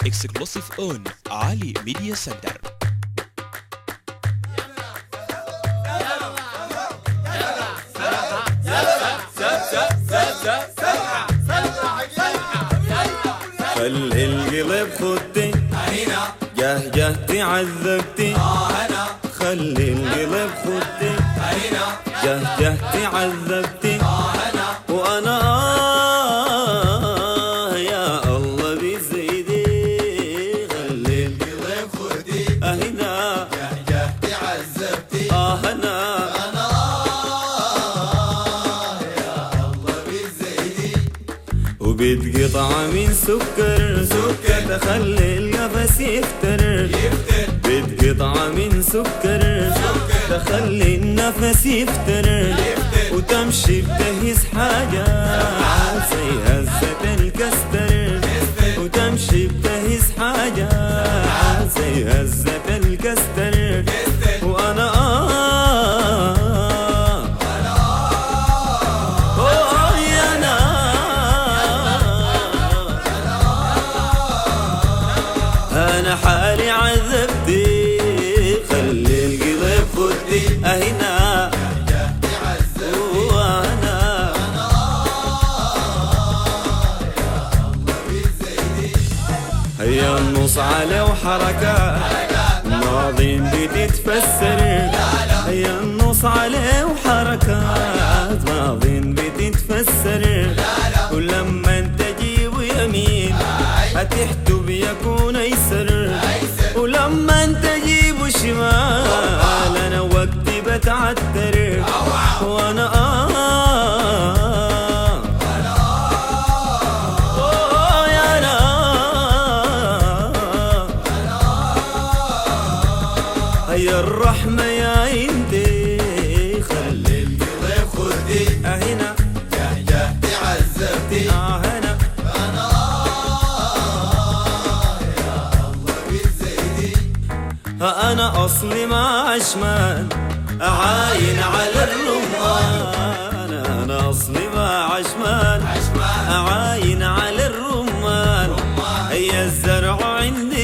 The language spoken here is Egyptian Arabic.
exclusive on Ali Media Center. خلي القلب خدتي جهجهتي عذبتي خلي القلب خدتي جهجهتي عذبتي وانا آه يا الله بزيدي خلي القلب خدتي اهنا جهجهتي عذبتي اه انا وبتقطع من سكر سكر تخلي القفص يفتر بتقطع من سكر تخلي النفس يفتر وتمشي بتهز حاجة زي هزة الكستر وتمشي بتهز حاجة زي هزة الكستر وانا آه أوه يا أنا أنا حالي عذبتي خلي القلب خدي أهنا وأنا هيا النص على وحركات ماضين بتتفسر هيا النص على وحركات ماضين بتتفسر ولما انت تجيب يمين هتحتو بيكون ايسر ولما انت تجيب شمال انا وقتي بتعتر وانا آه أوه يا أنا هيا الرحمة يا انتي خلي القلب خدي اهنا جهجهتي عذبتي اه هنا ها انا اصلي ما عشمان اعاين على الرمان انا اصلي ما عشمان اعاين على الرمان هيا الزرع عندي